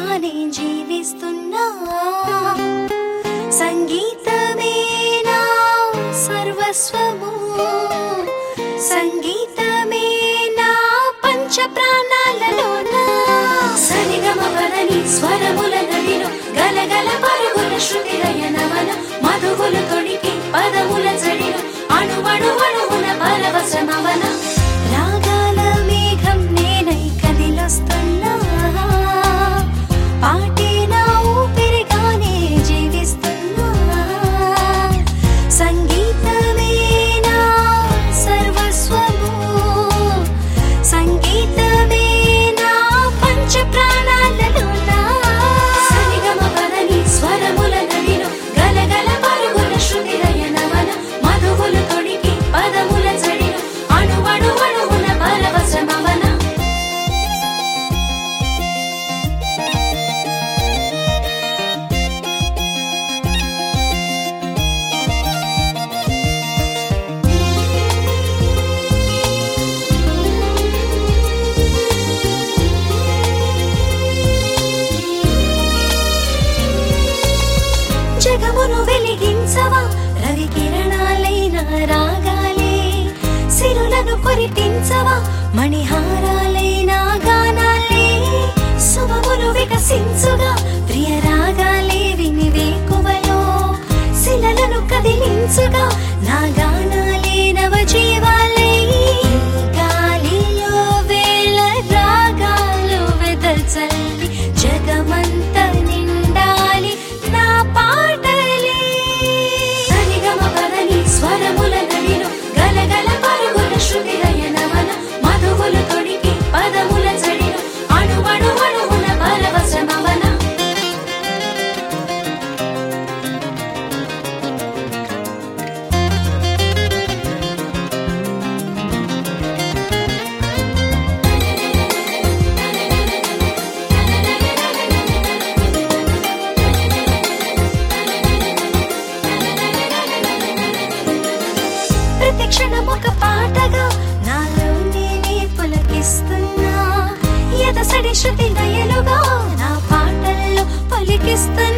ఊపిరిగానే జీవిస్తున్నా సంగీతమే నా సర్వస్వము సంగీతమే నా పంచ ప్రాణాలలోన సరిగమ పదని స్వరముల నదిలో గలగల పరుగుల శృతి లయనవన మధువులు తొడికి పదముల జడిలో అణువణువణువున పరవశమవన రాగాల మేఘం నేనై కదిలొస్తున్నా పాటే నా ఊపిరిగానే జీవిస్తున్నా సంగీతమే నా సర్వస్వము సంగీతమే నా పంచ ప్రాణాలలోన సరిగమ పదని స్వరముల నదిలో గలగల పరుగుల శృతి లయనవన మధువులు తొడికి పదముల జడిలో అణువణువణువున పరవశమవన జగమును వెలిగించవా రవి కిరణాలైన రాగాలే సిరులను కురిపించవా మణిహారాలైన గానాలే శుభములు వికసించుగా ప్రియ రాగాలే విని వేకువలో శిలలను కదిలించుగా నా గానాలే నవ జీవాలే గాలిలో వేళ రాగాలు వెదజల్లి జగమంత నిండాలి నా పాటలే సరిగమ పదని స్వరముల నదిలో గలగల పరుగుల శృతి లయనవన మధువులు తొడికి పదముల జడిలో అణువణువణువున పరవశమవన ప్రతి క్షణం ఒక పాటగా నాలో నేనే పులకిస్తున్నా ఎదసడి శృతి లయలుగా నా పాటల్లో పలికిస్తున్నా